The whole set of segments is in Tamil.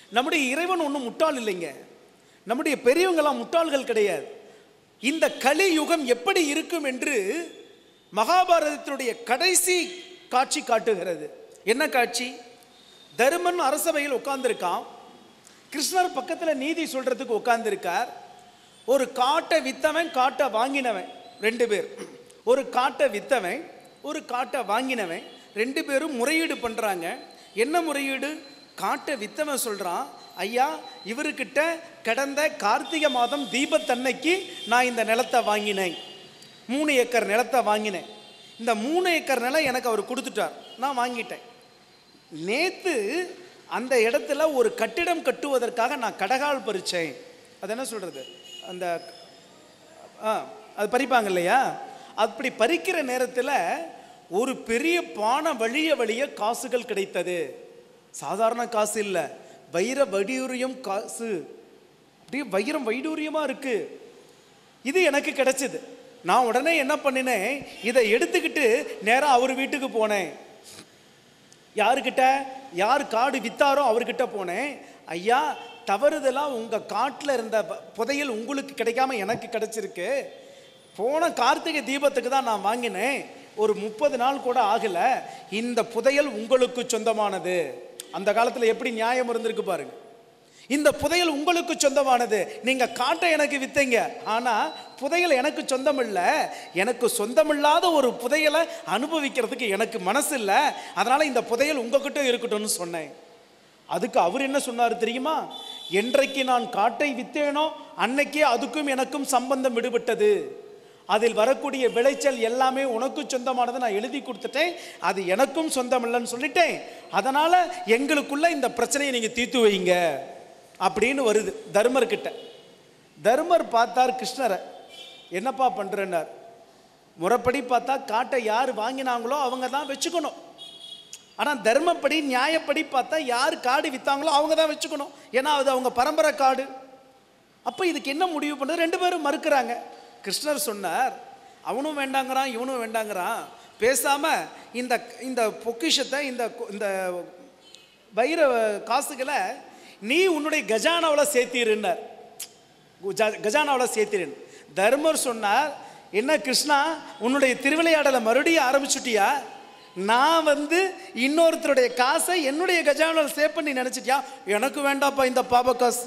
நம்முடைய இறைவன் ஒன்றும் முட்டாள் இல்லைங்க நம்முடைய பெரியவங்களாம் முட்டாள்கள் கிடையாது இந்த கலியுகம் எப்படி இருக்கும் என்று மகாபாரதத்தினுடைய கடைசி காட்சி காட்டுகிறது என்ன காட்சி தருமன் அரசவையில் உட்கார்ந்திருக்கான் கிருஷ்ணர் பக்கத்தில் நீதி சொல்றதுக்கு உட்கார்ந்திருக்கார் ஒரு காட்டை வித்தவன் காட்டை வாங்கினவன் ரெண்டு பேர் ஒரு காட்டை வித்தவன் ஒரு காட்டை வாங்கினவன் ரெண்டு பேரும் முறையீடு பண்ணுறாங்க என்ன முறையீடு காட்டை வித்தவன் சொல்கிறான் ஐயா இவருக்கிட்ட கடந்த கார்த்திகை மாதம் தீபத்தன்னைக்கு நான் இந்த நிலத்தை வாங்கினேன் மூணு ஏக்கர் நிலத்தை வாங்கினேன் இந்த மூணு ஏக்கர் நிலம் எனக்கு அவர் கொடுத்துட்டார் நான் வாங்கிட்டேன் நேத்து அந்த இடத்துல ஒரு கட்டிடம் கட்டுவதற்காக நான் கடகால் பறிச்சேன் அது என்ன சொல்றது அந்த ஆ அது பறிப்பாங்க இல்லையா அப்படி பறிக்கிற நேரத்தில் ஒரு பெரிய பானை வழிய வழிய காசுகள் கிடைத்தது சாதாரண காசு இல்லை வைர வடியூரியம் காசு அப்படியே வைரம் வைடூரியமாக இருக்கு இது எனக்கு கிடைச்சது நான் உடனே என்ன பண்ணினேன் இதை எடுத்துக்கிட்டு நேராக அவர் வீட்டுக்கு போனேன் யாருக்கிட்ட யார் காடு வித்தாரோ அவர்கிட்ட போனேன் ஐயா தவறுதலாக உங்கள் காட்டில் இருந்த ப- புதையல் உங்களுக்கு கிடைக்காம எனக்கு கிடைச்சிருக்கு போன கார்த்திகை தீபத்துக்கு தான் நான் வாங்கினேன் ஒரு முப்பது நாள் கூட ஆகலை இந்த புதையல் உங்களுக்கு சொந்தமானது அந்த காலத்தில் எப்படி நியாயம் இருந்திருக்கு பாருங்க இந்த புதையல் உங்களுக்கு சொந்தமானது நீங்க காட்டை எனக்கு வித்தீங்க ஆனா புதையல் எனக்கு சொந்தம் இல்ல எனக்கு சொந்தமில்லாத ஒரு புதையலை அனுபவிக்கிறதுக்கு எனக்கு மனசு இல்ல அதனால இந்த புதையல் உங்ககிட்ட இருக்கட்டும்னு சொன்னேன் அதுக்கு அவர் என்ன சொன்னார் தெரியுமா என்றைக்கு நான் காட்டை வித்தேனோ அன்னைக்கே அதுக்கும் எனக்கும் சம்பந்தம் விடுபட்டது அதில் வரக்கூடிய விளைச்சல் எல்லாமே உனக்கு சொந்தமானதை நான் எழுதி கொடுத்துட்டேன் அது எனக்கும் சொந்தம் இல்லைன்னு சொல்லிட்டேன் அதனால எங்களுக்குள்ள இந்த பிரச்சனையை நீங்க தீர்த்து வைங்க அப்படின்னு வருது தர்மர்கிட்ட தர்மர் பார்த்தார் கிருஷ்ணரை என்னப்பா பண்றேன்னார் முறைப்படி பார்த்தா காட்டை யார் வாங்கினாங்களோ அவங்க தான் வச்சுக்கணும் ஆனால் தர்மப்படி நியாயப்படி பார்த்தா யார் காடு வித்தாங்களோ அவங்க தான் வச்சுக்கணும் ஏன்னா அது அவங்க பரம்பரை காடு அப்போ இதுக்கு என்ன முடிவு பண்ணுறது ரெண்டு பேரும் மறுக்கிறாங்க கிருஷ்ணர் சொன்னார் அவனும் வேண்டாங்கிறான் இவனும் வேண்டாங்கிறான் பேசாம இந்த இந்த பொக்கிஷத்தை இந்த கு- இந்த வைர காசுகளை நீ உன்னுடைய கஜானாவில் சேர்த்திருன்னார் கஜானாவில் சேர்த்திருன் தர்மர் சொன்னார் என்ன கிருஷ்ணா உன்னுடைய திருவிளையாடலை மறுபடியும் ஆரம்பிச்சுட்டியா நான் வந்து இன்னொருத்தருடைய காசை என்னுடைய கஜானாவில் சேவ் பண்ணி நினைச்சிட்டியா எனக்கு வேண்டாப்பா இந்த பாப காசு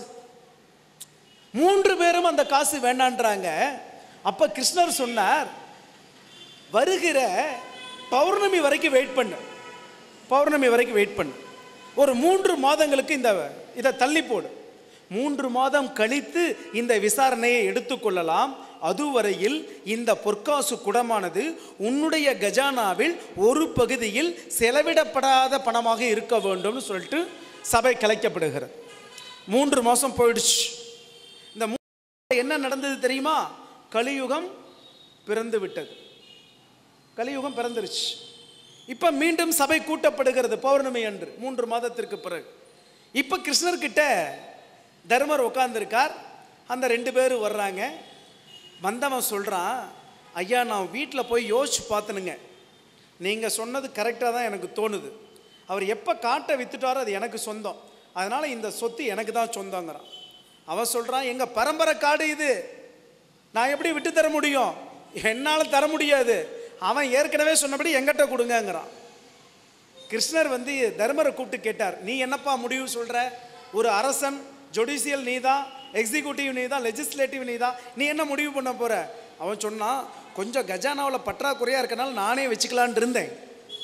மூன்று பேரும் அந்த காசு வேண்டான்றாங்க அப்ப கிருஷ்ணர் சொன்னார் வருகிற பௌர்ணமி வரைக்கும் வெயிட் பண்ணு பௌர்ணமி வரைக்கும் வெயிட் பண்ணு ஒரு மூன்று மாதங்களுக்கு இந்த இதை தள்ளி போடு மூன்று மாதம் கழித்து இந்த விசாரணையை எடுத்துக்கொள்ளலாம் அதுவரையில் இந்த பொற்காசு குடமானது உன்னுடைய கஜானாவில் ஒரு பகுதியில் செலவிடப்படாத பணமாக இருக்க வேண்டும்னு சொல்லிட்டு சபை கலைக்கப்படுகிறது மூன்று மாதம் போயிடுச்சு இந்த மூ- என்ன நடந்தது தெரியுமா கலியுகம் பிறந்து விட்டது கலியுகம் பிறந்துருச்சு இப்போ மீண்டும் சபை கூட்டப்படுகிறது பௌர்ணமி அன்று மூன்று மாதத்திற்கு பிறகு இப்போ கிருஷ்ணர்கிட்ட தர்மர் உட்கார்ந்திருக்கார் அந்த ரெண்டு பேரும் வர்றாங்க வந்தவன் சொல்கிறான் ஐயா நான் வீட்டில் போய் யோசிச்சு பார்த்தனுங்க நீங்கள் சொன்னது கரெக்டாக தான் எனக்கு தோணுது அவர் எப்போ காட்டை வித்துட்டாரோ அது எனக்கு சொந்தம் அதனால் இந்த சொத்து எனக்கு தான் சொந்தங்கிறான் அவன் சொல்கிறான் எங்கள் பரம்பரை காடு இது நான் எப்படி விட்டு தர முடியும் என்னால் தர முடியாது அவன் ஏற்கனவே சொன்னபடி எங்கிட்ட கொடுங்கங்கிறான் கிருஷ்ணர் வந்து தர்மரை கூப்பிட்டு கேட்டார் நீ என்னப்பா முடிவு சொல்ற ஒரு அரசன் ஜுடிஷியல் நீ தான் எக்ஸிக்யூட்டிவ் நீ தான் லெஜிஸ்லேட்டிவ் நீ தான் நீ என்ன முடிவு பண்ண போற அவன் சொன்னான் கொஞ்சம் கஜானாவில் பற்றாக்குறையா இருக்கனால நானே வச்சுக்கலான்னு இருந்தேன்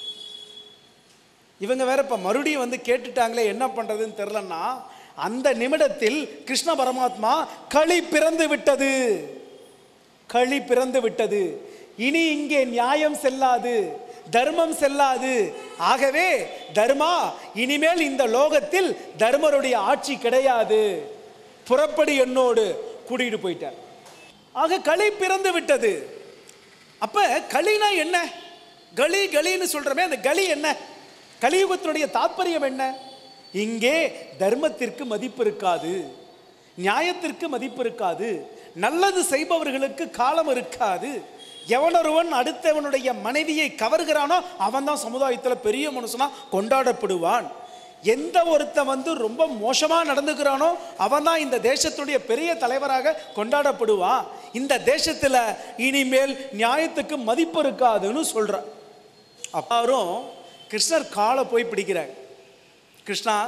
இவங்க வேற இப்போ மறுபடியும் வந்து கேட்டுட்டாங்களே என்ன பண்ணுறதுன்னு தெரிலன்னா அந்த நிமிடத்தில் கிருஷ்ண பரமாத்மா களி பிறந்து விட்டது களி பிறந்து விட்டது இனி இங்கே நியாயம் செல்லாது தர்மம் செல்லாது ஆகவே தர்மா இனிமேல் இந்த லோகத்தில் தர்மருடைய ஆட்சி கிடையாது புறப்படி என்னோடு கூட்டிகிட்டு போயிட்டார் ஆக களி பிறந்து விட்டது அப்ப களினா என்ன களி களின்னு சொல்றமே அந்த களி என்ன கலியுகத்தினுடைய தாற்பயம் என்ன இங்கே தர்மத்திற்கு மதிப்பு இருக்காது நியாயத்திற்கு மதிப்பு இருக்காது நல்லது செய்பவர்களுக்கு காலம் இருக்காது எவனொருவன் அடுத்தவனுடைய மனைவியை கவர்கிறானோ அவன் தான் சமுதாயத்தில் பெரிய மனுஷனா கொண்டாடப்படுவான் எந்த ஒருத்தன் வந்து ரொம்ப மோசமாக நடந்துக்கிறானோ அவன் தான் இந்த தேசத்துடைய பெரிய தலைவராக கொண்டாடப்படுவான் இந்த தேசத்தில் இனிமேல் நியாயத்துக்கு மதிப்பு இருக்காதுன்னு சொல்கிறான் அப்பாரும் கிருஷ்ணர் காலை போய் பிடிக்கிறார் கிருஷ்ணா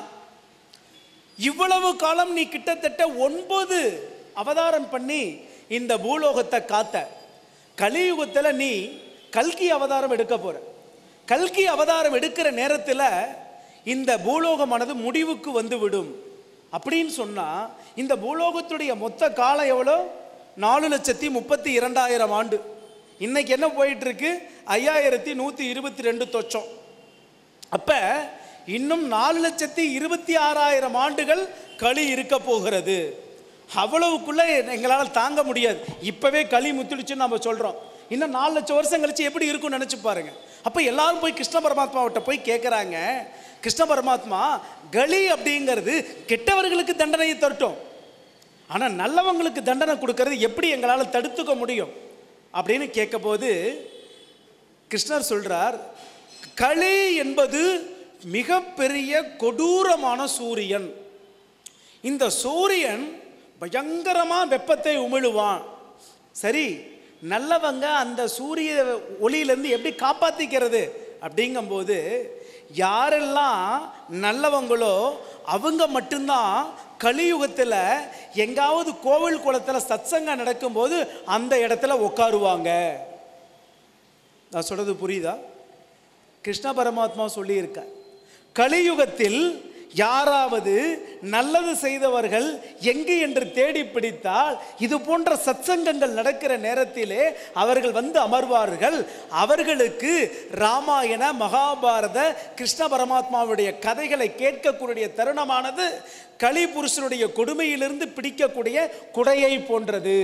இவ்வளவு காலம் நீ கிட்டத்தட்ட ஒன்பது அவதாரம் பண்ணி இந்த பூலோகத்தை காத்த கலியுகத்தில் நீ கல்கி அவதாரம் எடுக்க போற கல்கி அவதாரம் எடுக்கிற நேரத்தில் இந்த பூலோகமானது முடிவுக்கு வந்து விடும் அப்படின்னு சொன்னா இந்த பூலோகத்துடைய மொத்த காலம் எவ்வளோ நாலு லட்சத்தி முப்பத்தி இரண்டாயிரம் ஆண்டு இன்னைக்கு என்ன போயிட்டு இருக்கு ஐயாயிரத்தி நூற்றி இருபத்தி ரெண்டு தொச்சம் அப்ப இன்னும் நாலு லட்சத்தி இருபத்தி ஆறாயிரம் ஆண்டுகள் களி இருக்க போகிறது அவ்வளவுக்குள்ள எங்களால் தாங்க முடியாது இப்பவே களி முத்திடுச்சுன்னு நம்ம சொல்றோம் இன்னும் நாலு லட்சம் வருஷம் கழிச்சு எப்படி இருக்கும்னு நினைச்சு பாருங்க அப்ப எல்லாரும் போய் கிருஷ்ண பரமாத்மாவிட்ட போய் கேட்குறாங்க கிருஷ்ண பரமாத்மா களி அப்படிங்கிறது கெட்டவர்களுக்கு தண்டனையை தரட்டும் ஆனால் நல்லவங்களுக்கு தண்டனை கொடுக்கறது எப்படி எங்களால் தடுத்துக்க முடியும் அப்படின்னு கேட்கும்போது கிருஷ்ணர் சொல்றார் களி என்பது மிகப்பெரிய கொடூரமான சூரியன் இந்த சூரியன் பயங்கரமா வெப்பத்தை உமிழுவான் சரி நல்லவங்க அந்த சூரிய ஒளியிலேருந்து எப்படி காப்பாத்திக்கிறது அப்படிங்கும்போது யாரெல்லாம் நல்லவங்களோ அவங்க மட்டும்தான் கலியுகத்தில் எங்காவது கோவில் குளத்தில் சத்சங்கம் நடக்கும்போது அந்த இடத்துல உட்காருவாங்க நான் சொல்றது புரியுதா கிருஷ்ண பரமாத்மா சொல்லியிருக்க கலியுகத்தில் யாராவது நல்லது செய்தவர்கள் எங்கு என்று தேடி பிடித்தால் இது போன்ற சத்சங்கங்கள் நடக்கிற நேரத்திலே அவர்கள் வந்து அமர்வார்கள் அவர்களுக்கு ராமாயண மகாபாரத கிருஷ்ண பரமாத்மாவுடைய கதைகளை கேட்கக்கூடிய தருணமானது கலி புருஷனுடைய கொடுமையிலிருந்து பிடிக்கக்கூடிய குடையை போன்றது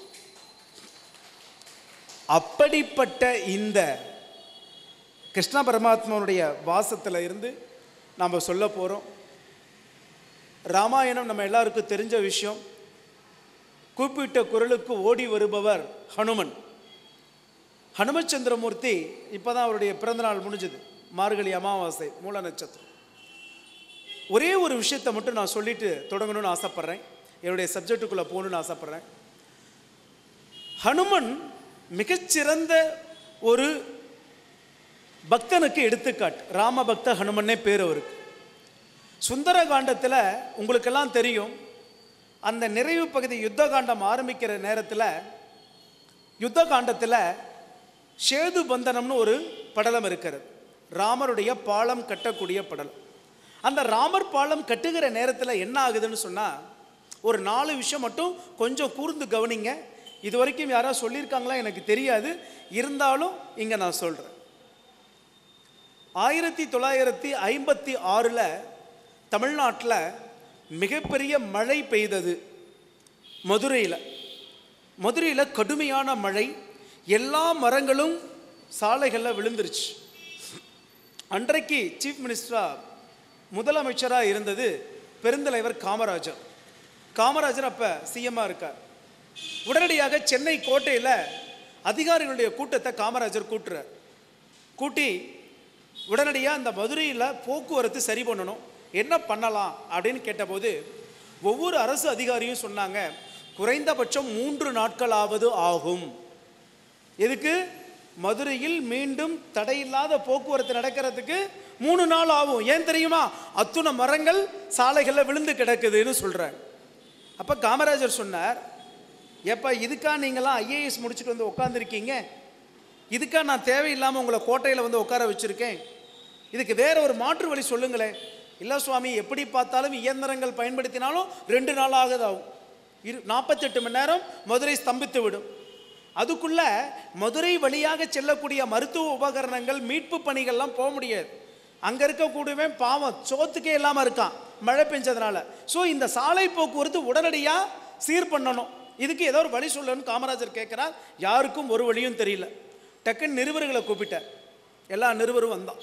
அப்படிப்பட்ட இந்த கிருஷ்ண பரமாத்மாவுடைய வாசத்தில் இருந்து நாம் சொல்ல போகிறோம் ராமாயணம் நம்ம எல்லாருக்கும் தெரிஞ்ச விஷயம் கூப்பிட்ட குரலுக்கு ஓடி வருபவர் ஹனுமன் ஹனுமச்சந்திரமூர்த்தி இப்போ தான் அவருடைய பிறந்தநாள் முடிஞ்சது மார்கழி அமாவாசை மூல நட்சத்திரம் ஒரே ஒரு விஷயத்தை மட்டும் நான் சொல்லிட்டு தொடங்கணும்னு ஆசைப்பட்றேன் என்னுடைய சப்ஜெக்டுக்குள்ளே போகணும்னு ஆசைப்பட்றேன் ஹனுமன் மிகச்சிறந்த ஒரு பக்தனுக்கு எடுத்துக்காட்டு ராமபக்த ஹனுமன்னே பேர் அவருக்கு சுந்தர காண்டத்தில் உங்களுக்கெல்லாம் தெரியும் அந்த நிறைவு பகுதி யுத்த காண்டம் ஆரம்பிக்கிற நேரத்தில் யுத்த காண்டத்தில் சேது பந்தனம்னு ஒரு படலம் இருக்கிறது ராமருடைய பாலம் கட்டக்கூடிய படலம் அந்த ராமர் பாலம் கட்டுகிற நேரத்தில் என்ன ஆகுதுன்னு சொன்னால் ஒரு நாலு விஷயம் மட்டும் கொஞ்சம் கூர்ந்து கவனிங்க இது வரைக்கும் யாராவது சொல்லியிருக்காங்களா எனக்கு தெரியாது இருந்தாலும் இங்கே நான் சொல்கிறேன் ஆயிரத்தி தொள்ளாயிரத்தி ஐம்பத்தி ஆறில் தமிழ்நாட்டில் மிகப்பெரிய மழை பெய்தது மதுரையில் மதுரையில் கடுமையான மழை எல்லா மரங்களும் சாலைகளில் விழுந்துருச்சு அன்றைக்கு சீஃப் மினிஸ்டராக முதலமைச்சராக இருந்தது பெருந்தலைவர் காமராஜர் காமராஜர் அப்போ சிஎம்மாக இருக்கார் உடனடியாக சென்னை கோட்டையில் அதிகாரிகளுடைய கூட்டத்தை காமராஜர் கூட்டுறார் கூட்டி உடனடியாக அந்த மதுரையில் போக்குவரத்து சரி பண்ணணும் என்ன பண்ணலாம் அப்படின்னு கேட்டபோது ஒவ்வொரு அரசு அதிகாரியும் சொன்னாங்க குறைந்தபட்சம் மூன்று நாட்களாவது ஆகும் எதுக்கு மதுரையில் மீண்டும் தடையில்லாத போக்குவரத்து நடக்கிறதுக்கு மூணு நாள் ஆகும் ஏன் தெரியுமா அத்துணை மரங்கள் சாலைகளில் விழுந்து கிடக்குதுன்னு சொல்கிறாங்க அப்போ காமராஜர் சொன்னார் ஏப்பா இதுக்கா நீங்களாம் ஐஏஎஸ் முடிச்சுட்டு வந்து உட்காந்துருக்கீங்க இதுக்கா நான் தேவையில்லாமல் உங்களை கோட்டையில் வந்து உட்கார வச்சுருக்கேன் இதுக்கு வேற ஒரு மாற்று வழி சொல்லுங்களேன் இல்லை சுவாமி எப்படி பார்த்தாலும் இயந்திரங்கள் பயன்படுத்தினாலும் ரெண்டு நாள் ஆகுது ஆகும் இரு நாற்பத்தெட்டு மணி நேரம் மதுரை ஸ்தம்பித்து விடும் அதுக்குள்ள மதுரை வழியாக செல்லக்கூடிய மருத்துவ உபகரணங்கள் மீட்பு பணிகள்லாம் போக முடியாது அங்கே இருக்கக்கூடியவன் பாவம் சோத்துக்கே இல்லாமல் இருக்கான் மழை பெஞ்சதுனால ஸோ இந்த சாலை போக்குவரத்து உடனடியாக சீர் பண்ணணும் இதுக்கு ஏதோ ஒரு வழி சொல்லணும்னு காமராஜர் கேட்குறார் யாருக்கும் ஒரு வழியும் தெரியல டக்குன்னு நிருபர்களை கூப்பிட்டார் எல்லா நிருபரும் வந்தான்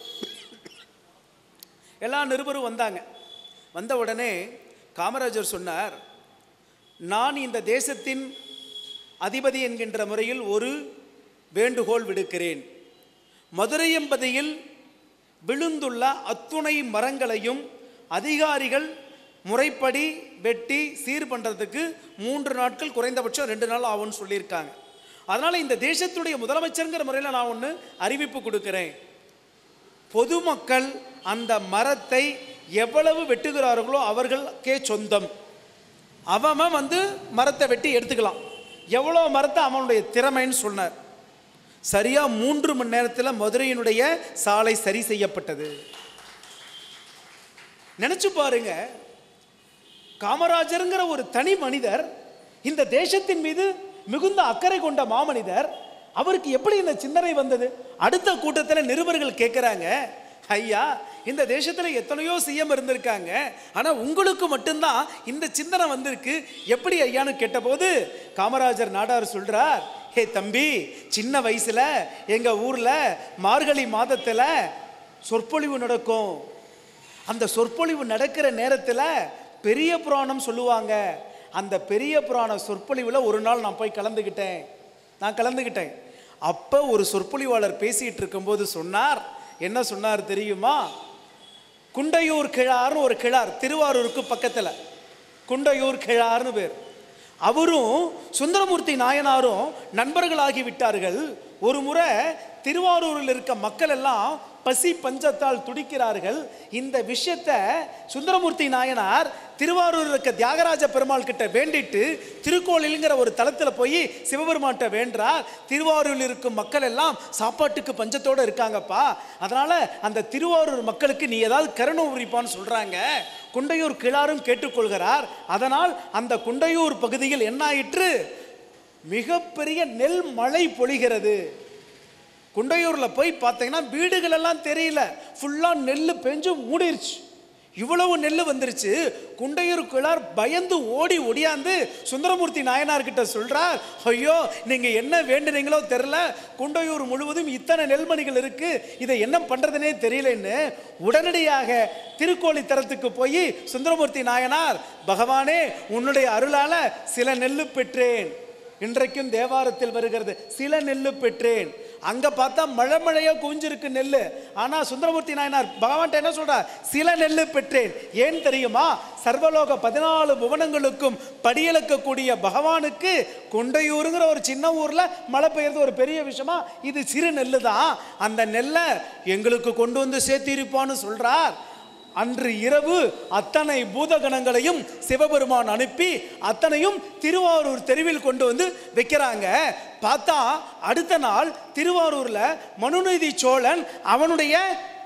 எல்லா நிருபரும் வந்தாங்க வந்த உடனே காமராஜர் சொன்னார் நான் இந்த தேசத்தின் அதிபதி என்கின்ற முறையில் ஒரு வேண்டுகோள் விடுக்கிறேன் மதுரையம்பதியில் விழுந்துள்ள அத்துணை மரங்களையும் அதிகாரிகள் முறைப்படி வெட்டி சீர் பண்ணுறதுக்கு மூன்று நாட்கள் குறைந்தபட்சம் ரெண்டு நாள் ஆகும்னு சொல்லியிருக்காங்க அதனால் இந்த தேசத்துடைய முதலமைச்சருங்கிற முறையில் நான் ஒன்று அறிவிப்பு கொடுக்குறேன் பொதுமக்கள் அந்த மரத்தை எவ்வளவு வெட்டுகிறார்களோ அவர்களுக்கே சொந்தம் அவன் வந்து மரத்தை வெட்டி எடுத்துக்கலாம் எவ்வளோ மரத்தை அவனுடைய திறமைன்னு சொன்னார் சரியா மூன்று மணி நேரத்தில் மதுரையினுடைய சாலை சரி செய்யப்பட்டது நினைச்சு பாருங்க காமராஜருங்கிற ஒரு தனி மனிதர் இந்த தேசத்தின் மீது மிகுந்த அக்கறை கொண்ட மாமனிதர் அவருக்கு எப்படி இந்த சிந்தனை வந்தது அடுத்த கூட்டத்தில் நிருபர்கள் கேட்குறாங்க ஐயா இந்த தேசத்தில் எத்தனையோ சிஎம் இருந்திருக்காங்க ஆனால் உங்களுக்கு மட்டும்தான் இந்த சிந்தனை வந்திருக்கு எப்படி ஐயான்னு கேட்டபோது காமராஜர் நாடார் சொல்றார் ஹே தம்பி சின்ன வயசுல எங்க ஊர்ல மார்கழி மாதத்துல சொற்பொழிவு நடக்கும் அந்த சொற்பொழிவு நடக்கிற நேரத்தில் பெரிய புராணம் சொல்லுவாங்க அந்த பெரிய புராண சொற்பொழிவில் ஒரு நாள் நான் போய் கலந்துக்கிட்டேன் நான் கலந்துக்கிட்டேன் அப்போ ஒரு சொற்பொழிவாளர் பேசிகிட்டு இருக்கும்போது சொன்னார் என்ன சொன்னார் தெரியுமா குண்டையூர் கிழார்னு ஒரு கிழார் திருவாரூருக்கு பக்கத்தில் குண்டையூர் கிழார்னு பேர் அவரும் சுந்தரமூர்த்தி நாயனாரும் நண்பர்களாகி விட்டார்கள் ஒரு முறை திருவாரூரில் இருக்க மக்கள் எல்லாம் பசி பஞ்சத்தால் துடிக்கிறார்கள் இந்த விஷயத்தை சுந்தரமூர்த்தி நாயனார் திருவாரூர் இருக்க தியாகராஜ பெருமாள் கிட்ட வேண்டிட்டு திருக்கோயிலுங்கிற ஒரு தலத்தில் போய் சிவபெருமான்கிட்ட வேண்டார் திருவாரூரில் இருக்கும் மக்கள் எல்லாம் சாப்பாட்டுக்கு பஞ்சத்தோடு இருக்காங்கப்பா அதனால அந்த திருவாரூர் மக்களுக்கு நீ ஏதாவது கருணை உரிப்பான்னு சொல்றாங்க குண்டையூர் கிழாரும் கேட்டுக்கொள்கிறார் அதனால் அந்த குண்டையூர் பகுதியில் என்ன ஆயிற்று மிகப்பெரிய நெல் மழை பொழிகிறது குண்டையூரில் போய் பார்த்தீங்கன்னா வீடுகள் எல்லாம் தெரியல ஃபுல்லாக நெல் பெஞ்சு மூடிருச்சு இவ்வளவு நெல் வந்துருச்சு குண்டையூர் கிழார் பயந்து ஓடி ஒடியாந்து சுந்தரமூர்த்தி நாயனார் கிட்ட சொல்றார் ஐயோ நீங்க என்ன வேண்டுனீங்களோ தெரில குண்டையூர் முழுவதும் இத்தனை நெல்மணிகள் இருக்கு இதை என்ன பண்றதுனே தெரியலன்னு உடனடியாக திருக்கோழித்தரத்துக்கு போய் சுந்தரமூர்த்தி நாயனார் பகவானே உன்னுடைய அருளால சில நெல்லு பெற்றேன் இன்றைக்கும் தேவாரத்தில் வருகிறது சில நெல்லு பெற்றேன் அங்க பார்த்தா மழை மழையா குவிஞ்சிருக்கு நெல்லு ஆனா சுந்தரமூர்த்தி நாயனார் பகவான்கிட்ட என்ன சொல்றார் சில நெல்லு பெற்றேன் ஏன் தெரியுமா சர்வலோக பதினாலு புவனங்களுக்கும் படியளக்கக்கூடிய பகவானுக்கு கொண்டையூருங்கிற ஒரு சின்ன ஊர்ல மழை பெய்யறது ஒரு பெரிய விஷயமா இது சிறு நெல்லு தான் அந்த நெல்லை எங்களுக்கு கொண்டு வந்து சேர்த்திருப்பான்னு சொல்றார் அன்று இரவு அத்தனை பூதகணங்களையும் சிவபெருமான் அனுப்பி அத்தனையும் திருவாரூர் தெருவில் கொண்டு வந்து வைக்கிறாங்க பார்த்தா அடுத்த நாள் திருவாரூர்ல மனுநீதி சோழன் அவனுடைய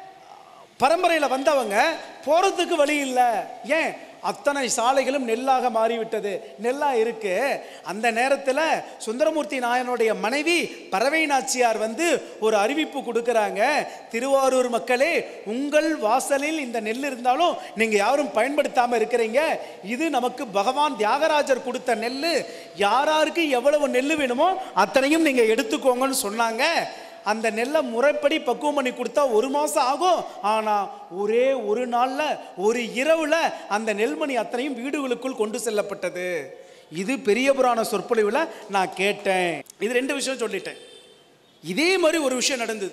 பரம்பரையில் வந்தவங்க போறதுக்கு வழி இல்லை ஏன் அத்தனை சாலைகளும் நெல்லாக மாறிவிட்டது நெல்லா இருக்கு அந்த நேரத்தில் சுந்தரமூர்த்தி நாயனுடைய மனைவி பறவை நாச்சியார் வந்து ஒரு அறிவிப்பு கொடுக்கறாங்க திருவாரூர் மக்களே உங்கள் வாசலில் இந்த நெல் இருந்தாலும் நீங்க யாரும் பயன்படுத்தாம இருக்கிறீங்க இது நமக்கு பகவான் தியாகராஜர் கொடுத்த நெல் யாராருக்கு எவ்வளவு நெல் வேணுமோ அத்தனையும் நீங்க எடுத்துக்கோங்கன்னு சொன்னாங்க அந்த நெல்லை முறைப்படி பக்குவம் பண்ணி கொடுத்தா ஒரு மாதம் ஆகும் ஆனால் ஒரே ஒரு நாளில் ஒரு இரவில் அந்த நெல்மணி அத்தனையும் வீடுகளுக்குள் கொண்டு செல்லப்பட்டது இது பெரிய புராண சொற்பொழிவில் நான் கேட்டேன் இது ரெண்டு விஷயம் சொல்லிட்டேன் இதே மாதிரி ஒரு விஷயம் நடந்தது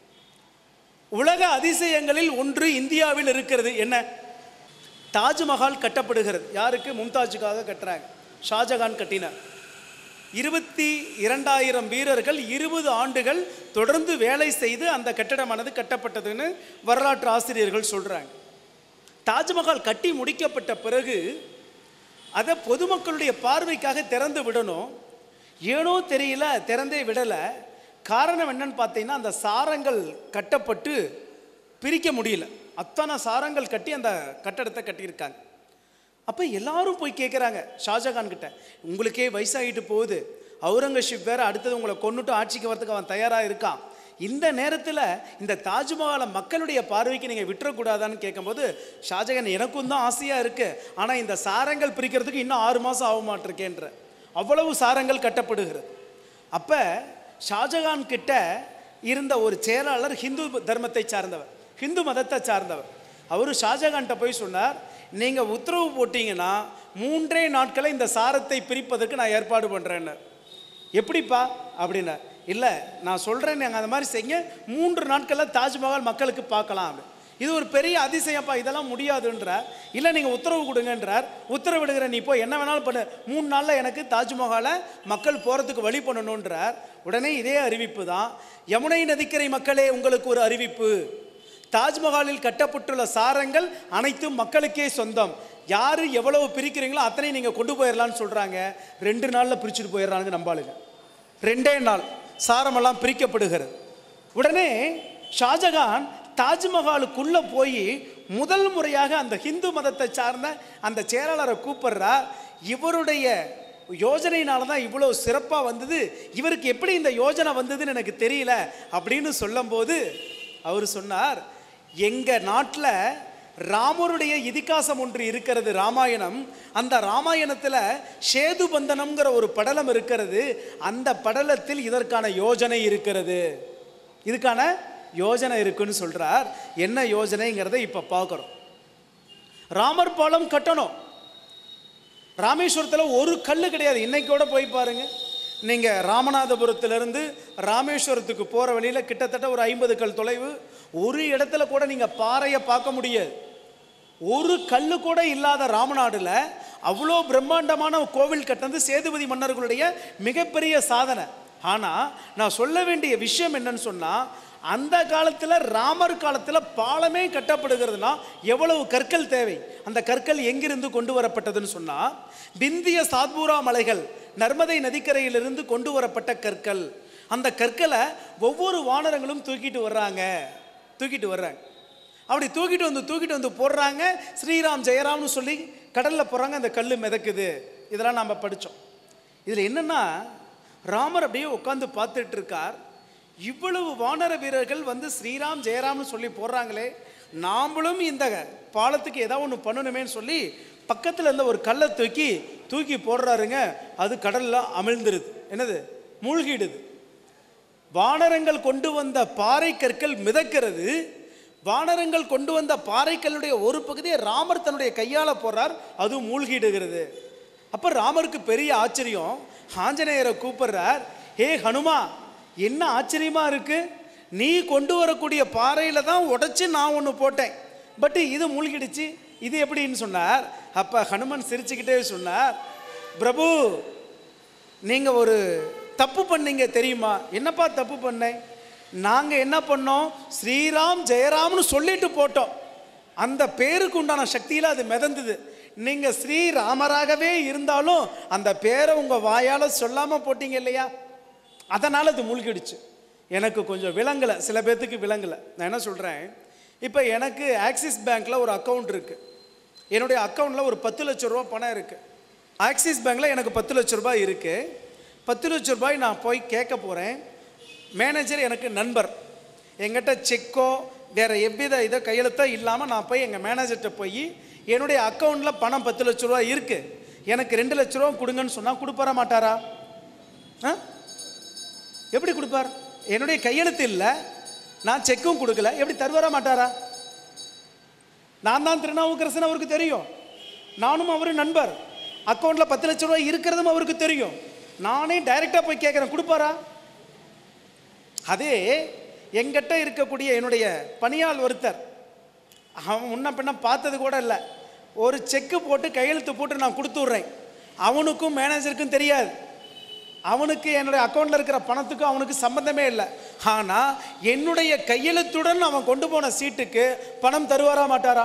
உலக அதிசயங்களில் ஒன்று இந்தியாவில் இருக்கிறது என்ன தாஜ்மஹால் கட்டப்படுகிறது யாருக்கு மும்தாஜுக்காக கட்டுறாங்க ஷாஜகான் கட்டினார் இருபத்தி இரண்டாயிரம் வீரர்கள் இருபது ஆண்டுகள் தொடர்ந்து வேலை செய்து அந்த கட்டடமானது கட்டப்பட்டதுன்னு வரலாற்று ஆசிரியர்கள் சொல்றாங்க தாஜ்மஹால் கட்டி முடிக்கப்பட்ட பிறகு அதை பொதுமக்களுடைய பார்வைக்காக திறந்து விடணும் ஏனோ தெரியல திறந்தே விடலை காரணம் என்னன்னு பார்த்தீங்கன்னா அந்த சாரங்கள் கட்டப்பட்டு பிரிக்க முடியல அத்தனை சாரங்கள் கட்டி அந்த கட்டடத்தை கட்டியிருக்காங்க அப்போ எல்லாரும் போய் கேட்குறாங்க ஷாஜகான் கிட்ட உங்களுக்கே வயசாகிட்டு போகுது அவுரங்கசீப் வேற அடுத்தது உங்களை கொன்னுட்டு ஆட்சிக்கு வரதுக்கு அவன் தயாராக இருக்கான் இந்த நேரத்தில் இந்த தாஜ்மஹாலை மக்களுடைய பார்வைக்கு நீங்கள் விட்டுறக்கூடாதான்னு கேட்கும்போது ஷாஜகான் எனக்கும் தான் ஆசையாக இருக்குது ஆனால் இந்த சாரங்கள் பிரிக்கிறதுக்கு இன்னும் ஆறு மாதம் ஆக மாட்டிருக்கேன்ற அவ்வளவு சாரங்கள் கட்டப்படுகிறது அப்போ ஷாஜகான் கிட்ட இருந்த ஒரு செயலாளர் ஹிந்து தர்மத்தை சார்ந்தவர் ஹிந்து மதத்தை சார்ந்தவர் அவர் ஷாஜகான்கிட்ட போய் சொன்னார் நீங்கள் உத்தரவு போட்டீங்கன்னா மூன்றே நாட்களை இந்த சாரத்தை பிரிப்பதற்கு நான் ஏற்பாடு பண்ணுறேன்னு எப்படிப்பா அப்படின்னா இல்லை நான் சொல்கிறேன் நீங்கள் அந்த மாதிரி செய்யுங்க மூன்று நாட்களில் தாஜ்மஹால் மக்களுக்கு பார்க்கலாம் அப்படி இது ஒரு பெரிய அதிசயப்பா இதெல்லாம் முடியாதுன்றார் இல்லை நீங்கள் உத்தரவு கொடுங்கன்றார் உத்தரவிடுகிற நீ போய் என்ன வேணாலும் பண்ணு மூணு நாளில் எனக்கு தாஜ்மஹாலை மக்கள் போகிறதுக்கு வழி பண்ணணுன்றார் உடனே இதே அறிவிப்பு தான் யமுனை நதிக்கரை மக்களே உங்களுக்கு ஒரு அறிவிப்பு தாஜ்மஹாலில் கட்டப்பட்டுள்ள சாரங்கள் அனைத்தும் மக்களுக்கே சொந்தம் யார் எவ்வளவு பிரிக்கிறீங்களோ அத்தனை நீங்கள் கொண்டு போயிடலான்னு சொல்கிறாங்க ரெண்டு நாளில் பிரிச்சுட்டு போயிடுறாங்க நம்பாளுங்க ரெண்டே நாள் சாரமெல்லாம் பிரிக்கப்படுகிறது உடனே ஷாஜகான் தாஜ்மஹாலுக்குள்ளே போய் முதல் முறையாக அந்த ஹிந்து மதத்தை சார்ந்த அந்த செயலாளரை கூப்பிடுறா இவருடைய யோஜனையினால தான் இவ்வளோ சிறப்பாக வந்தது இவருக்கு எப்படி இந்த யோஜனை வந்ததுன்னு எனக்கு தெரியல அப்படின்னு சொல்லும்போது அவர் சொன்னார் எங்கள் நாட்டில் ராமருடைய இதிகாசம் ஒன்று இருக்கிறது ராமாயணம் அந்த ராமாயணத்தில் சேது பந்தனம்ங்கிற ஒரு படலம் இருக்கிறது அந்த படலத்தில் இதற்கான யோஜனை இருக்கிறது இதுக்கான யோஜனை இருக்குன்னு சொல்றார் என்ன யோஜனைங்கிறத இப்போ பார்க்குறோம் ராமர் பாலம் கட்டணும் ராமேஸ்வரத்தில் ஒரு கல் கிடையாது இன்னைக்கோட போய் பாருங்க நீங்கள் ராமநாதபுரத்திலிருந்து ராமேஸ்வரத்துக்கு போகிற வழியில் கிட்டத்தட்ட ஒரு ஐம்பது கல் தொலைவு ஒரு இடத்துல கூட நீங்கள் பாறையை பார்க்க முடியாது ஒரு கல்லு கூட இல்லாத ராமநாடுல அவ்வளோ பிரம்மாண்டமான கோவில் கட்டினது சேதுபதி மன்னர்களுடைய மிகப்பெரிய சாதனை ஆனால் நான் சொல்ல வேண்டிய விஷயம் என்னன்னு சொன்னால் அந்த காலத்தில் ராமர் காலத்தில் பாலமே கட்டப்படுகிறதுனா எவ்வளவு கற்கள் தேவை அந்த கற்கள் எங்கிருந்து கொண்டு வரப்பட்டதுன்னு சொன்னால் பிந்திய சாத்பூரா மலைகள் நர்மதை நதிக்கரையிலிருந்து கொண்டு வரப்பட்ட கற்கள் அந்த கற்களை ஒவ்வொரு வானரங்களும் தூக்கிட்டு வர்றாங்க தூக்கிட்டு வர்றாங்க அப்படி தூக்கிட்டு வந்து தூக்கிட்டு வந்து போடுறாங்க ஸ்ரீராம் ஜெயராம்னு சொல்லி கடலில் போடுறாங்க அந்த கல் மிதக்குது இதெல்லாம் நாம் படித்தோம் இதில் என்னென்னா ராமர் அப்படியே உட்காந்து பார்த்துட்டு இருக்கார் இவ்வளவு வானர வீரர்கள் வந்து ஸ்ரீராம் ஜெயராம்னு சொல்லி போடுறாங்களே நாமளும் இந்த பாலத்துக்கு ஏதாவது ஒன்று பண்ணணுமேன்னு சொல்லி பக்கத்தில் இருந்த ஒரு கல்லை தூக்கி தூக்கி போடுறாருங்க அது கடலில் அமிழ்ந்துருது என்னது மூழ்கிடுது வானரங்கள் கொண்டு வந்த பாறை கற்கள் மிதக்கிறது வானரங்கள் கொண்டு வந்த பாறைக்கல்லுடைய ஒரு பகுதியை ராமர் தன்னுடைய கையால் போடுறார் அது மூழ்கிடுகிறது அப்போ ராமருக்கு பெரிய ஆச்சரியம் ஆஞ்சநேயரை கூப்பிடுறார் ஹே ஹனுமா என்ன ஆச்சரியமா இருக்கு நீ கொண்டு வரக்கூடிய பாறையில் தான் உடைச்சு நான் ஒன்று போட்டேன் பட் இது மூழ்கிடுச்சு இது எப்படின்னு சொன்னார் அப்போ ஹனுமன் சிரிச்சுக்கிட்டே சொன்னார் பிரபு நீங்கள் ஒரு தப்பு பண்ணீங்க தெரியுமா என்னப்பா தப்பு பண்ணேன் நாங்கள் என்ன பண்ணோம் ஸ்ரீராம் ஜெயராம்னு சொல்லிட்டு போட்டோம் அந்த பேருக்கு உண்டான சக்தியில் அது மிதந்தது நீங்கள் ஸ்ரீராமராகவே இருந்தாலும் அந்த பேரை உங்கள் வாயால் சொல்லாமல் போட்டீங்க இல்லையா அதனால் அது மூழ்கிடுச்சு எனக்கு கொஞ்சம் விளங்கலை சில பேர்த்துக்கு விளங்கலை நான் என்ன சொல்கிறேன் இப்போ எனக்கு ஆக்சிஸ் பேங்க்கில் ஒரு அக்கௌண்ட் இருக்குது என்னுடைய அக்கௌண்ட்டில் ஒரு பத்து லட்ச ரூபா பணம் இருக்குது ஆக்சிஸ் பேங்க்கில் எனக்கு பத்து லட்ச ரூபாய் இருக்குது பத்து லட்ச ரூபாய் நான் போய் கேட்க போகிறேன் மேனேஜர் எனக்கு நண்பர் எங்கிட்ட செக்கோ வேறு எவ்வித இதை கையெழுத்தோ இல்லாமல் நான் போய் எங்கள் மேனேஜர்கிட்ட போய் என்னுடைய அக்கௌண்ட்டில் பணம் பத்து லட்ச ரூபா இருக்குது எனக்கு ரெண்டு லட்ச ரூபா கொடுங்கன்னு சொன்னால் கொடுப்பாரா மாட்டாரா ஆ எப்படி கொடுப்பார் என்னுடைய கையெழுத்து இல்லை நான் செக்கும் கொடுக்கல எப்படி தருவாரா மாட்டாரா நான் தான் திருநாவுக்கரசன் அவருக்கு தெரியும் நானும் அவரு நண்பர் அக்கௌண்ட்டில் பத்து லட்ச ரூபாய் இருக்கிறதும் அவருக்கு தெரியும் நானே டைரெக்டாக போய் கேட்குறேன் கொடுப்பாரா அதே எங்கிட்ட இருக்கக்கூடிய என்னுடைய பணியாள் ஒருத்தர் அவன் முன்ன பின்ன பார்த்தது கூட இல்லை ஒரு செக்கு போட்டு கையெழுத்து போட்டு நான் கொடுத்து விட்றேன் அவனுக்கும் மேனேஜருக்கும் தெரியாது அவனுக்கு என்னுடைய அக்கௌண்ட்டில் இருக்கிற பணத்துக்கும் அவனுக்கு சம்மந்தமே இல்லை ஆனால் என்னுடைய கையெழுத்துடன் அவன் கொண்டு போன சீட்டுக்கு பணம் தருவாரா மாட்டாரா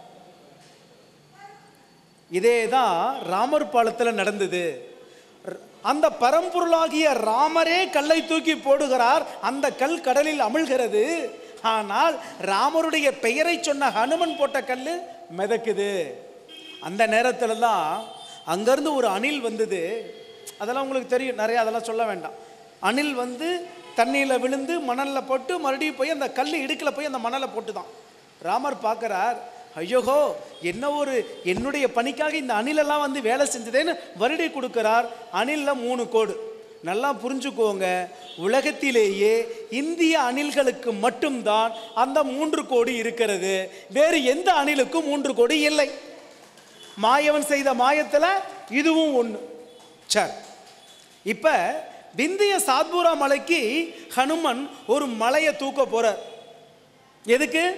இதே தான் ராமர் பாலத்தில் நடந்தது ர- அந்த பரம்பொருளாகிய ராமரே கல்லை தூக்கி போடுகிறார் அந்த கல் கடலில் அமிழ்கிறது ஆனால் ராமருடைய பெயரை சொன்ன ஹனுமன் போட்ட கல் மிதக்குது அந்த நேரத்தில் தான் அங்கேருந்து ஒரு அணில் வந்தது அதெல்லாம் உங்களுக்கு தெரியும் நிறைய அதெல்லாம் சொல்ல வேண்டாம் அணில் வந்து தண்ணியில் விழுந்து மணலில் போட்டு மறுபடியும் போய் அந்த கல் இடுக்கில் போய் அந்த மணலை போட்டு தான் ராமர் பார்க்குறார் ஐயோகோ என்ன ஒரு என்னுடைய பணிக்காக இந்த அணிலெல்லாம் வந்து வேலை செஞ்சதேன்னு வருடி கொடுக்கிறார் அணிலில் மூணு கோடு நல்லா புரிஞ்சுக்கோங்க உலகத்திலேயே இந்திய அணில்களுக்கு மட்டும்தான் அந்த மூன்று கோடி இருக்கிறது வேறு எந்த அணிலுக்கும் மூன்று கோடி இல்லை மாயவன் செய்த மாயத்தில் இதுவும் ஒன்று சரி இப்போ விந்திய சாத்பூரா மலைக்கு ஹனுமன் ஒரு மலையை தூக்க போறார் எதுக்கு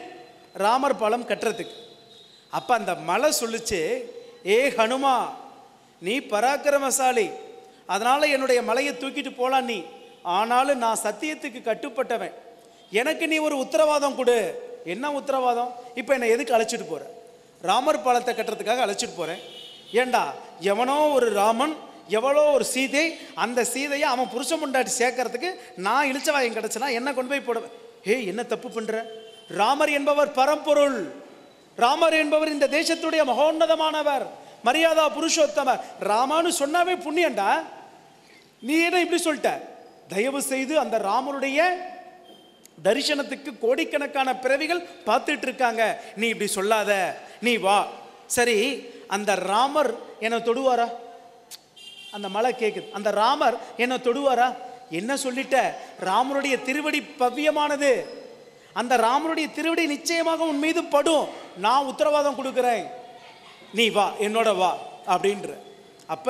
ராமர் பாலம் கட்டுறதுக்கு அப்போ அந்த மலை சொல்லுச்சு ஏ ஹனுமா நீ பராக்கிரமசாலி அதனால் என்னுடைய மலையை தூக்கிட்டு போகலாம் நீ ஆனாலும் நான் சத்தியத்துக்கு கட்டுப்பட்டவன் எனக்கு நீ ஒரு உத்தரவாதம் கொடு என்ன உத்தரவாதம் இப்போ என்னை எதுக்கு அழைச்சிட்டு போற ராமர் பாலத்தை கட்டுறதுக்காக அழைச்சிட்டு போகிறேன் ஏண்டா எவனோ ஒரு ராமன் எவ்வளோ ஒரு சீதை அந்த சீதையை அவன் புருஷன் முண்டாட்டி சேர்க்கறதுக்கு நான் இழிச்சவாயம் கிடச்சுனா என்ன கொண்டு போய் போடுவேன் ஏய் என்ன தப்பு பண்ற ராமர் என்பவர் பரம்பொருள் ராமர் என்பவர் இந்த தேசத்துடைய மகோன்னதமானவர் மரியாதா புருஷோத்தமர் ராமான்னு சொன்னாவே புண்ணியண்டா நீ என்ன இப்படி சொல்லிட்ட தயவு செய்து அந்த ராமருடைய தரிசனத்துக்கு கோடிக்கணக்கான பிறவிகள் பார்த்துட்டு இருக்காங்க நீ இப்படி சொல்லாத நீ வா சரி அந்த ராமர் என்னை தொடுவாரா அந்த மலை கேக்குது அந்த ராமர் என்னை தொடுவாரா என்ன சொல்லிட்ட ராமருடைய திருவடி பவ்யமானது அந்த ராமருடைய திருவடி நிச்சயமாக உன் மீது படும் நான் உத்தரவாதம் கொடுக்குறேன் நீ வா என்னோட வா அப்படின்ற அப்ப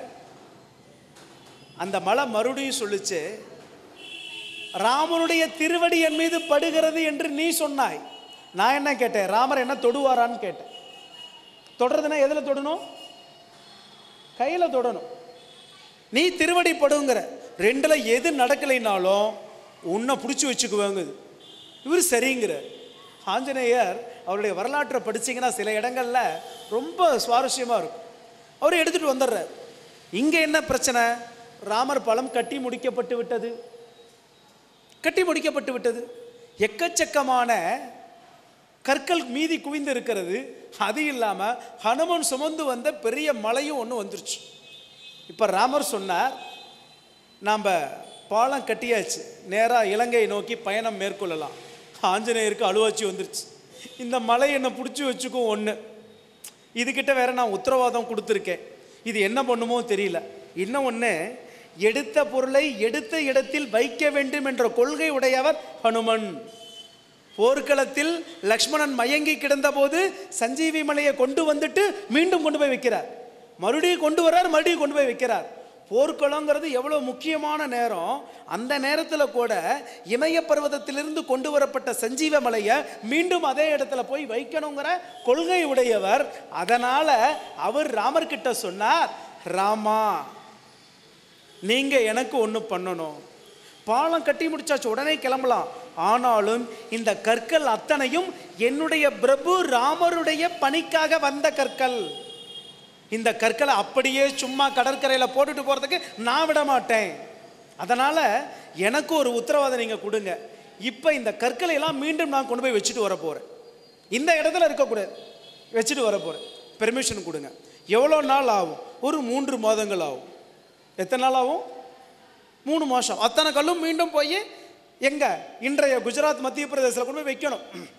அந்த மலை மறுபடியும் சொல்லுச்சு ராமனுடைய திருவடி என் மீது படுகிறது என்று நீ சொன்னாய் நான் என்ன கேட்டேன் ராமர் என்ன தொடுவாரான்னு கேட்டேன் தொடறதுன்னா எதில் தொடணும் கையில் தொடணும் நீ திருவடி படுங்கிற ரெண்டில் எது நடக்கலைனாலும் உன்னை பிடிச்சி வச்சுக்குவாங்குது இவர் சரிங்கிற ஆஞ்சநேயர் அவருடைய வரலாற்றை படிச்சீங்கன்னா சில இடங்கள்ல ரொம்ப சுவாரஸ்யமாக இருக்கும் அவர் எடுத்துட்டு வந்துடுறார் இங்கே என்ன பிரச்சனை ராமர் பாலம் கட்டி முடிக்கப்பட்டு விட்டது கட்டி முடிக்கப்பட்டு விட்டது எக்கச்சக்கமான கற்கள் மீதி குவிந்து இருக்கிறது அது இல்லாமல் ஹனுமன் சுமந்து வந்த பெரிய மலையும் ஒன்று வந்துருச்சு இப்போ ராமர் சொன்னார் நாம் பாலம் கட்டியாச்சு நேராக இலங்கையை நோக்கி பயணம் மேற்கொள்ளலாம் ஆஞ்சநேயருக்கு அழுவாச்சி வந்துருச்சு இந்த மலை என்னை பிடிச்சி வச்சுக்கும் ஒன்று இதுகிட்ட வேற நான் உத்தரவாதம் கொடுத்துருக்கேன் இது என்ன பண்ணுமோ தெரியல இன்னும் ஒன்று எடுத்த பொருளை எடுத்த இடத்தில் வைக்க வேண்டும் என்ற கொள்கை உடையவர் ஹனுமன் போர்க்களத்தில் லக்ஷ்மணன் மயங்கி கிடந்தபோது சஞ்சீவி மலையை கொண்டு வந்துட்டு மீண்டும் கொண்டு போய் வைக்கிறார் மறுபடியும் கொண்டு வர்றார் மறுபடியும் கொண்டு போய் வைக்கிறார் போர்க்களங்கிறது எவ்வளோ முக்கியமான நேரம் அந்த நேரத்தில் கூட இமய பர்வதத்திலிருந்து கொண்டு வரப்பட்ட சஞ்சீவ மலையை மீண்டும் அதே இடத்துல போய் வைக்கணுங்கிற கொள்கை உடையவர் அதனால அவர் ராமர்கிட்ட சொன்னார் ராமா நீங்க எனக்கு ஒன்று பண்ணணும் பாலம் கட்டி முடிச்சாச்சு உடனே கிளம்பலாம் ஆனாலும் இந்த கற்கள் அத்தனையும் என்னுடைய பிரபு ராமருடைய பணிக்காக வந்த கற்கள் இந்த கற்களை அப்படியே சும்மா கடற்கரையில் போட்டுட்டு போகிறதுக்கு நான் விட மாட்டேன் அதனால் எனக்கு ஒரு உத்தரவாதம் நீங்கள் கொடுங்க இப்போ இந்த கற்களை எல்லாம் மீண்டும் நான் கொண்டு போய் வச்சுட்டு வர போகிறேன் இந்த இடத்துல இருக்கக்கூடாது வச்சுட்டு வர போகிறேன் பெர்மிஷன் கொடுங்க எவ்வளோ நாள் ஆகும் ஒரு மூன்று மாதங்கள் ஆகும் எத்தனை நாள் ஆகும் மூணு மாதம் அத்தனை கல்லும் மீண்டும் போய் எங்க இன்றைய குஜராத் மத்திய பிரதேசத்தில் கொண்டு போய் வைக்கணும்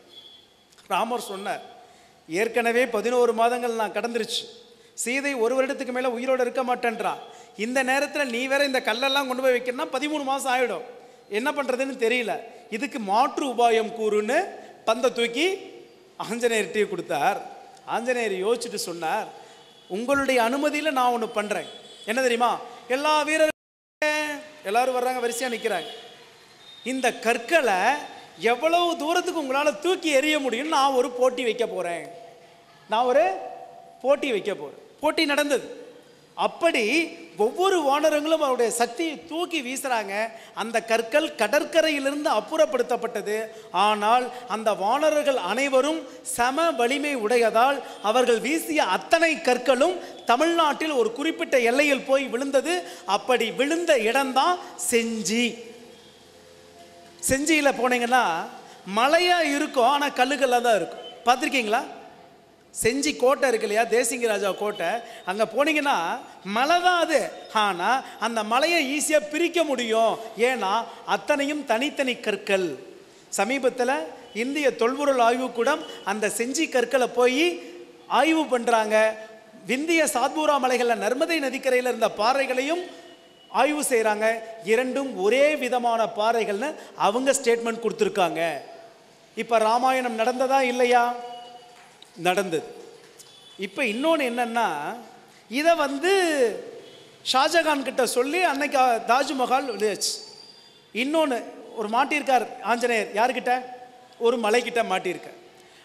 ராமர் சொன்னார் ஏற்கனவே பதினோரு மாதங்கள் நான் கடந்துருச்சு சீதை ஒரு வருடத்துக்கு மேலே உயிரோடு இருக்க மாட்டேன்றா இந்த நேரத்தில் நீ வேற இந்த கல்லெல்லாம் கொண்டு போய் வைக்கணும்னா பதிமூணு மாதம் ஆகிடும் என்ன பண்ணுறதுன்னு தெரியல இதுக்கு மாற்று உபாயம் கூறுன்னு பந்தை தூக்கி ஆஞ்சநேயர்கிட்டயே கொடுத்தார் ஆஞ்சநேயர் யோசிச்சுட்டு சொன்னார் உங்களுடைய அனுமதியில் நான் ஒன்று பண்ணுறேன் என்ன தெரியுமா எல்லா வீரர்களும் எல்லாரும் வர்றாங்க வரிசையாக நிற்கிறாங்க இந்த கற்களை எவ்வளவு தூரத்துக்கு உங்களால் தூக்கி எறிய முடியும்னு நான் ஒரு போட்டி வைக்க போகிறேன் நான் ஒரு போட்டி வைக்க போகிறேன் போட்டி நடந்தது அப்படி ஒவ்வொரு வானரங்களும் அவருடைய சக்தியை தூக்கி வீசுறாங்க அந்த கற்கள் கடற்கரையிலிருந்து அப்புறப்படுத்தப்பட்டது ஆனால் அந்த வானரர்கள் அனைவரும் சம வலிமை உடையதால் அவர்கள் வீசிய அத்தனை கற்களும் தமிழ்நாட்டில் ஒரு குறிப்பிட்ட எல்லையில் போய் விழுந்தது அப்படி விழுந்த இடம்தான் செஞ்சி செஞ்சியில் போனீங்கன்னா மலையாக இருக்கும் ஆனால் கல்லுக்கல்லாக தான் இருக்கும் பார்த்துருக்கீங்களா செஞ்சி கோட்டை இருக்கு இல்லையா தேசிங்க ராஜா கோட்டை அங்கே போனீங்கன்னா மலை தான் அது ஆனால் அந்த மலையை ஈஸியாக பிரிக்க முடியும் ஏன்னா அத்தனையும் தனித்தனி கற்கள் சமீபத்தில் இந்திய தொல்பொருள் ஆய்வுக்கூடம் அந்த செஞ்சி கற்களை போய் ஆய்வு பண்ணுறாங்க விந்திய சாத்பூரா மலைகளில் நர்மதை நதிக்கரையில் இருந்த பாறைகளையும் ஆய்வு செய்கிறாங்க இரண்டும் ஒரே விதமான பாறைகள்னு அவங்க ஸ்டேட்மெண்ட் கொடுத்துருக்காங்க இப்போ ராமாயணம் நடந்ததா இல்லையா நடந்தது இப்போ இன்னொன்று என்னன்னா இதை வந்து ஷாஜகான் கிட்ட சொல்லி அன்னைக்கு தாஜ்மஹால் விழுச்சு இன்னொன்று ஒரு மாட்டியிருக்கார் ஆஞ்சநேயர் யார்கிட்ட ஒரு மலைக்கிட்ட மாட்டியிருக்கார்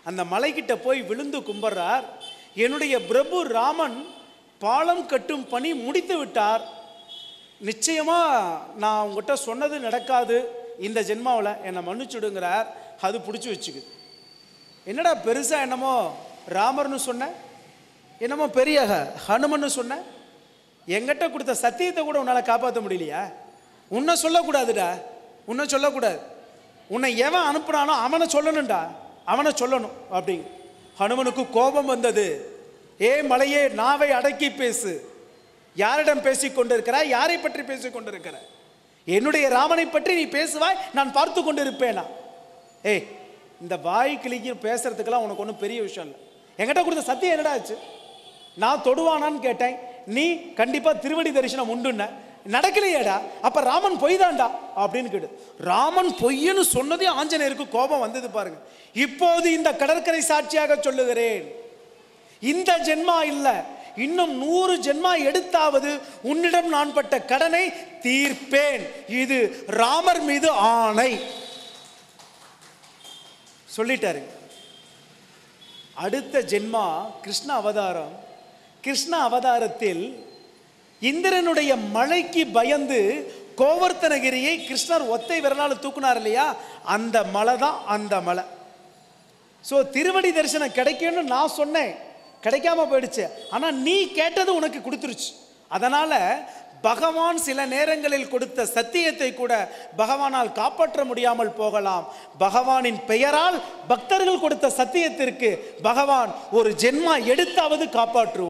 அந்த மலைக்கிட்ட போய் விழுந்து கும்பிட்றார் என்னுடைய பிரபு ராமன் பாலம் கட்டும் பணி முடித்து விட்டார் நிச்சயமா நான் உங்ககிட்ட சொன்னது நடக்காது இந்த ஜென்மாவில் என்னை மன்னிச்சுடுங்கிறார் அது பிடிச்சி வச்சுக்குது என்னடா பெருசா என்னமோ ராமர்னு சொன்ன என்னமோ பெரிய ஹ- ஹனுமன்னு சொன்ன எங்கிட்ட கொடுத்த சத்தியத்தை கூட உன்னால் காப்பாற்ற முடியலையா உன்னை சொல்லக்கூடாதுடா உன்னை சொல்லக்கூடாது உன்னை எவன் அனுப்புனானோ அவனை சொல்லணும்டா அவனை சொல்லணும் அப்படிங்க ஹனுமனுக்கு கோபம் வந்தது ஏ மலையே நாவை அடக்கி பேசு யாரிடம் பேசிக் கொண்டிருக்கிறாய் யாரை பற்றி பேசிக் கொண்டிருக்கிறாய் என்னுடைய ராமனை பற்றி நீ பேசுவாய் நான் பார்த்து கொண்டிருப்பேனா ஏய் இந்த வாய் கிளிக்கு பேசுறதுக்கெல்லாம் உனக்கு ஒன்றும் பெரிய விஷயம் இல்லை என்கிட்ட கொடுத்த சத்தியம் என்னடா ஆச்சு நான் தொடுவானான்னு கேட்டேன் நீ கண்டிப்பா திருவடி தரிசனம் உண்டுன்ன நடக்கலையேடா அப்ப ராமன் பொய் தான்டா அப்படின்னு கேட்டு ராமன் பொய்ன்னு சொன்னதே ஆஞ்சநேயருக்கு கோபம் வந்தது பாருங்க இப்போது இந்த கடற்கரை சாட்சியாக சொல்லுகிறேன் இந்த ஜென்மா இல்ல இன்னும் நூறு ஜென்மா எடுத்தாவது உன்னிடம் நான் பட்ட கடனை தீர்ப்பேன் இது ராமர் மீது ஆணை சொல்லிட்டாரு அடுத்த ஜென்மா கிருஷ்ண அவதாரம் கிருஷ்ண அவதாரத்தில் இந்திரனுடைய மழைக்கு பயந்து கோவர்த்தனகிரியை கிருஷ்ணர் ஒத்தை விரலால் தூக்குனார் இல்லையா அந்த மலை தான் அந்த மலை ஸோ திருவடி தரிசனம் கிடைக்கும்னு நான் சொன்னேன் கிடைக்காம போயிடுச்சு ஆனால் நீ கேட்டது உனக்கு கொடுத்துருச்சு அதனால பகவான் சில நேரங்களில் கொடுத்த சத்தியத்தை கூட பகவானால் காப்பாற்ற முடியாமல் போகலாம் பகவானின் பெயரால் பக்தர்கள் கொடுத்த சத்தியத்திற்கு பகவான் ஒரு ஜென்மா எடுத்தாவது காப்பாற்றுவார்